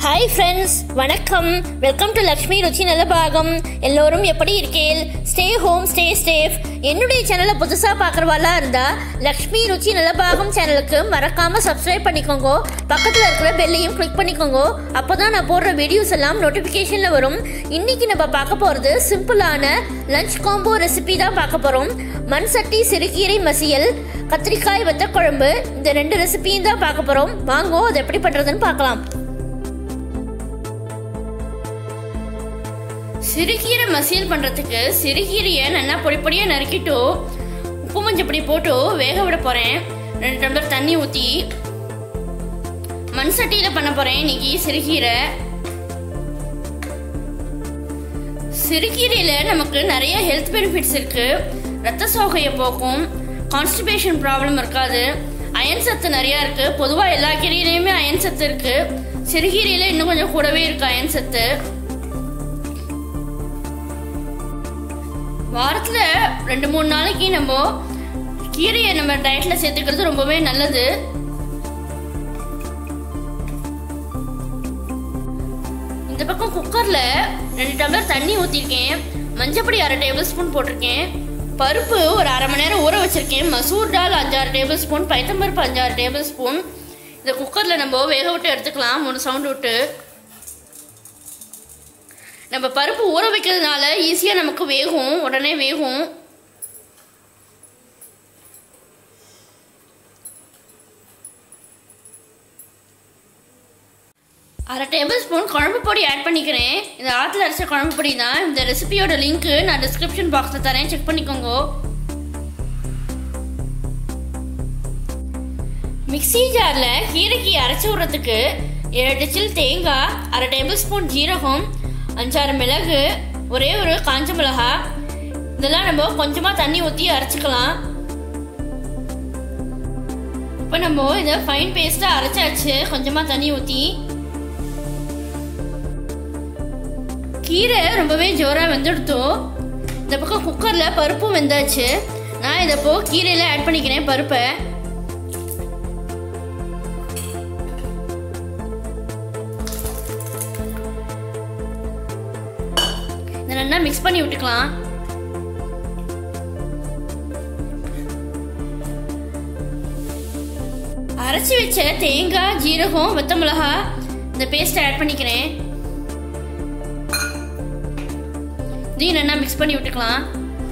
hi friends வணக்கம் welcome to Lakshmi Ruchi நல்ல பாகம் எல்லோரும் எப்படி இருக்கேள் ஸ்டே ஹோம் ஸ்டே சேஃப் என்னுடைய சேனலை புதுசாக பார்க்குறவாளாக இருந்தால் லக்ஷ்மி ருச்சி நல்ல பாகம் சேனலுக்கு மறக்காமல் சப்ஸ்கிரைப் பண்ணிக்கோங்க பக்கத்தில் இருக்கிற பெல்லையும் கிளிக் பண்ணிக்கோங்க அப்போ தான் நான் போடுற வீடியோஸ் எல்லாம் நோட்டிஃபிகேஷனில் வரும் இன்னைக்கு நம்ம பார்க்க போகிறது சிம்பிளான லஞ்ச் காம்போ ரெசிபி தான் பார்க்க போகிறோம் மண் சட்டி சிறுகீரை மசியல் கத்திரிக்காய் வத்த குழம்பு இந்த ரெண்டு ரெசிபியும் தான் பார்க்க போகிறோம் வாங்கோ அது எப்படி பண்ணுறதுன்னு பார்க்கலாம் சிறுகீரை மசியல் பண்ணுறதுக்கு சிறுகீரையை நல்லா பொடி பொடியாக நறுக்கிட்டு உப்பு மஞ்சள் பொடி போட்டு வேக விட போகிறேன் ரெண்டு டம்ளர் தண்ணி ஊற்றி மண் சட்டியில் பண்ண போகிறேன் இன்னைக்கு சிறுகீரை சிறுகீரையில் நமக்கு நிறைய ஹெல்த் பெனிஃபிட்ஸ் இருக்குது ரத்த சோகையை போக்கும் கான்ஸ்டிபேஷன் ப்ராப்ளம் இருக்காது அயன் சத்து நிறையா இருக்குது பொதுவாக எல்லா கீரையிலையுமே அயன் சத்து இருக்குது சிறுகீரையில் இன்னும் கொஞ்சம் கூடவே இருக்குது அயன் சத்து வாரத்தில் ரெண்டு மூணு நாளைக்கு நம்ம கீரையை நம்ம டயட்டில் சேர்த்துக்கிறது ரொம்பவே நல்லது இந்த பக்கம் குக்கரில் ரெண்டு டம்ளர் தண்ணி ஊற்றிருக்கேன் மஞ்சப்பொடி அரை டேபிள் ஸ்பூன் போட்டிருக்கேன் பருப்பு ஒரு அரை மணி நேரம் ஊற வச்சிருக்கேன் மசூர் டால் அஞ்சாறு டேபிள் ஸ்பூன் பைத்தம்பருப்பு அஞ்சாறு டேபிள் ஸ்பூன் இந்த குக்கரில் நம்ம வேக விட்டு எடுத்துக்கலாம் மூணு சவுண்ட் விட்டு நம்ம பருப்பு ஊற வைக்கிறதுனால ஈஸியாக நமக்கு வேகும் உடனே வேகும் அரை டேபிள் ஸ்பூன் குழம்பு பொடி ஆட் பண்ணிக்கிறேன் இந்த ஆற்றுல அரைச்ச குழம்பு பொடி தான் இந்த ரெசிபியோட லிங்க்கு நான் டிஸ்கிரிப்ஷன் பாக்ஸில் தரேன் செக் பண்ணிக்கோங்க மிக்சி ஜாரில் கீரைக்கு அரைச்சி விட்றதுக்கு ஏழு சில் தேங்காய் அரை டேபிள் ஸ்பூன் ஜீரகம் அஞ்சாறு மிளகு ஒரே ஒரு காஞ்ச மிளகா இதெல்லாம் நம்ம கொஞ்சமாக தண்ணி ஊற்றி அரைச்சிக்கலாம் இப்போ நம்ம இதை ஃபைன் பேஸ்ட்டாக அரைச்சாச்சு கொஞ்சமாக தண்ணி ஊற்றி கீரை ரொம்பவே ஜோராக வெந்துடுத்தோம் இந்த பக்கம் குக்கரில் பருப்பும் வெந்தாச்சு நான் இதை இப்போ கீரையில் ஆட் பண்ணிக்கிறேன் பருப்பை இதை நல்லா மிக்ஸ் பண்ணி விட்டுக்கலாம் அரைச்சி வச்ச தேங்காய் ஜீரகம் வெத்த மிளகா இந்த பேஸ்ட்டை ஆட் பண்ணிக்கிறேன் இதையும் நல்லா மிக்ஸ் பண்ணி விட்டுக்கலாம்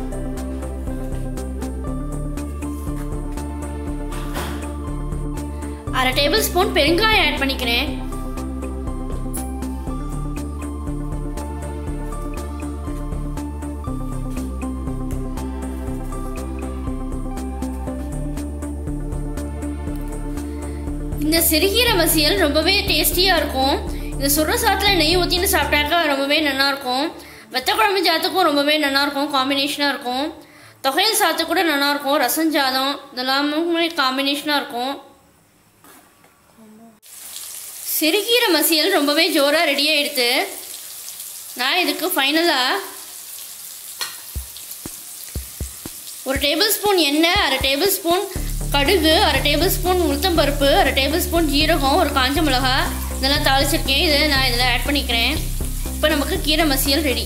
அரை டேபிள் ஸ்பூன் பெருங்காயம் ஆட் பண்ணிக்கிறேன் இந்த சிறுகீரை மசியல் ரொம்பவே டேஸ்டியாக இருக்கும் இந்த சுடுற சாத்தில் நெய் ஊற்றின்னு சாப்பிட்டாக்கா ரொம்பவே நல்லாயிருக்கும் வெத்த குழம்பு சாத்துக்கும் ரொம்பவே நல்லாயிருக்கும் காம்பினேஷனாக இருக்கும் தொகையல் சாத்து கூட நல்லாயிருக்கும் ரசம் சாதம் இதெல்லாமே காம்பினேஷனாக இருக்கும் சிறுகீரை மசியல் ரொம்பவே ஜோராக ரெடி ஆகிடுது நான் இதுக்கு ஃபைனலாக ஒரு டேபிள் ஸ்பூன் எண்ணெய் அரை டேபிள் ஸ்பூன் கடுகு அரை டேபிள் ஸ்பூன் உளுத்தம்பருப்பு அரை டேபிள் ஸ்பூன் ஜீரகம் ஒரு காஞ்ச மிளகா இதெல்லாம் தாளிச்சிருக்கேன் இதை நான் இதில் ஆட் பண்ணிக்கிறேன் இப்போ நமக்கு கீரை மசியல் ரெடி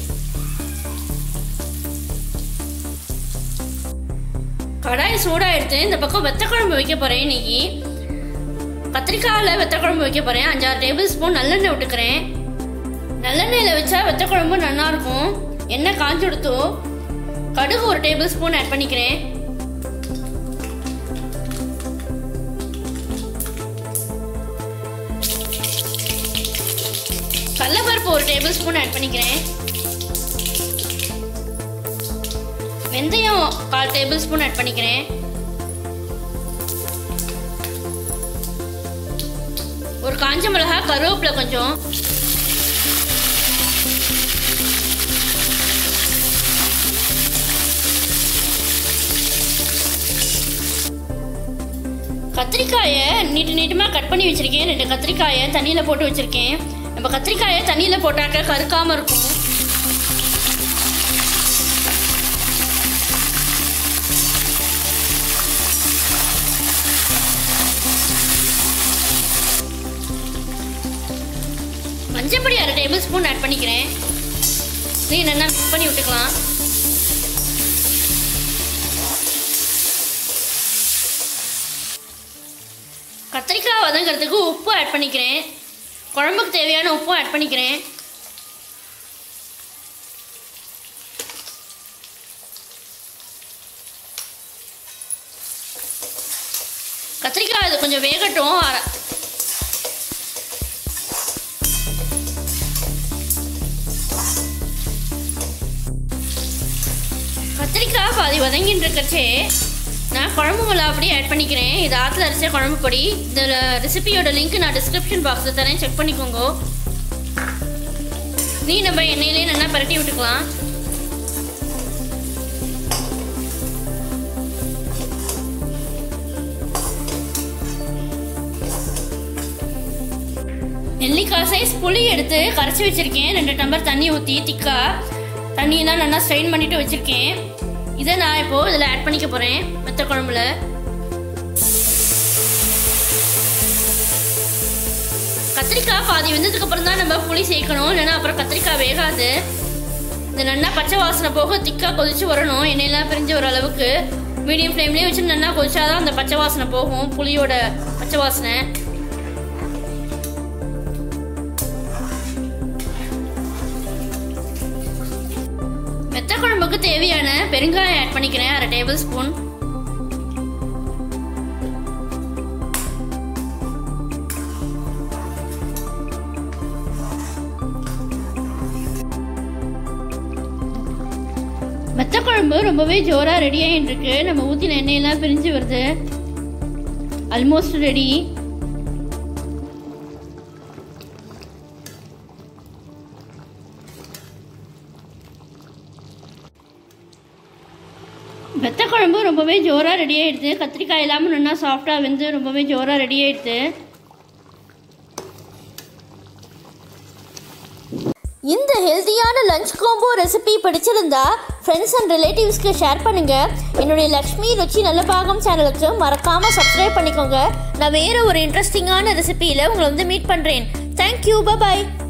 கடாய் சூடாகிடுத்து இந்த பக்கம் வெத்த குழம்பு வைக்க போகிறேன் இன்னைக்கு கத்திரிக்காயில் வெத்த குழம்பு வைக்க போகிறேன் அஞ்சாறு டேபிள் ஸ்பூன் நல்லெண்ணெய் விட்டுக்கிறேன் நல்லெண்ணெயில் வச்சா வெத்த குழம்பு நல்லாயிருக்கும் எண்ணெய் காஞ்சி கொடுத்தோம் கடுகு ஒரு டேபிள் ஸ்பூன் ஆட் பண்ணிக்கிறேன் கடலப்பருப்பு ஒரு டேபிள் ஸ்பூன் ஆட் பண்ணிக்கிறேன் வெந்தயம் கால் டேபிள் ஸ்பூன் ஆட் பண்ணிக்கிறேன் ஒரு காஞ்ச மிளகா கருவேப்பிலை கொஞ்சம் கத்திரிக்காயை நீட்டு நீட்டமாக கட் பண்ணி வச்சுருக்கேன் ரெண்டு கத்திரிக்காயை தண்ணியில் போட்டு வச்சுருக்கேன் நம்ம கத்திரிக்காயை தண்ணியில் போட்டாக்க கருக்காமல் இருக்கும் ஸ்பூன் ஆட் பண்ணிக்கிறேன் இதையும் நல்லா மிக்ஸ் பண்ணி விட்டுக்கலாம் கத்திரிக்காய் வதங்கிறதுக்கு உப்பு ஆட் பண்ணிக்கிறேன் குழம்புக்கு தேவையான உப்பும் ஆட் பண்ணிக்கிறேன் கத்திரிக்காய் அது கொஞ்சம் வேகட்டும் அர- கத்திரிக்காய் பாதி வதங்கிட்டு இருக்கச்சே நான் குழம்பு மிளகா அப்படி ஆட் பண்ணிக்கிறேன் இது ஆற்றுல அரைச்ச குழம்பு பொடி இந்த ரெசிபியோட லிங்க் நான் டிஸ்கிரிப்ஷன் பாக்ஸில் தரேன் செக் பண்ணிக்கோங்க நீ நம்ம எண்ணெயிலே நல்லா பரட்டி விட்டுக்கலாம் நெல்லிக்காய் சைஸ் புளி எடுத்து கரைச்சி வச்சிருக்கேன் ரெண்டு டம்ளர் தண்ணி ஊற்றி திக்கா தண்ணியெல்லாம் நல்லா ஸ்ட்ரெயின் பண்ணிட்டு வச்சிருக்கேன் இதை நான் இப்போ இதில் ஆட் பண்ணிக்க போகிறேன் மெத்த குழம்புல கத்திரிக்காய் பாதி வெந்ததுக்கு அப்புறம் தான் நம்ம புளி சேர்க்கணும் இல்லைன்னா அப்புறம் கத்திரிக்காய் வேகாது இந்த நல்லா பச்சை வாசனை போக திக்கா கொதிச்சு வரணும் எண்ணெயெல்லாம் பிரிஞ்சு வர அளவுக்கு மீடியம் ஃப்ளேம்லேயே வச்சு நல்லா கொதிச்சாதான் அந்த பச்சை வாசனை போகும் புளியோட பச்சை வாசனை மெத்த குழம்புக்கு தேவையான பெருங்காயம் ஆட் பண்ணிக்கிறேன் அரை டேபிள் ஸ்பூன் மெத்த குழம்பு ரொம்பவே ஜோரா ரெடி ஆகிட்டு இருக்கு நம்ம ஊற்றின எண்ணெயெல்லாம் பிரிஞ்சு வருது ஆல்மோஸ்ட் ரெடி மெத்த குழம்பு ரொம்பவே ஜோராக ரெடி ஆயிடுது கத்திரிக்காய் இல்லாமல் நல்லா சாஃப்டாக வெந்து ரொம்பவே ஜோராக ரெடி ஆயிடுது இந்த ஹெல்த்தியான லஞ்ச் காம்போ ரெசிபி பிடிச்சிருந்தா ஃப்ரெண்ட்ஸ் அண்ட் ரிலேட்டிவ்ஸ்க்கு ஷேர் பண்ணுங்க என்னுடைய லக்ஷ்மி ருச்சி நல்ல பாகம் சேனலுக்கு மறக்காம சப்ஸ்கிரைப் பண்ணிக்கோங்க நான் வேற ஒரு இன்ட்ரெஸ்டிங்கான ரெசிபியில் உங்களை வந்து மீட் பண்ணுறேன் தேங்க்யூ பபாய்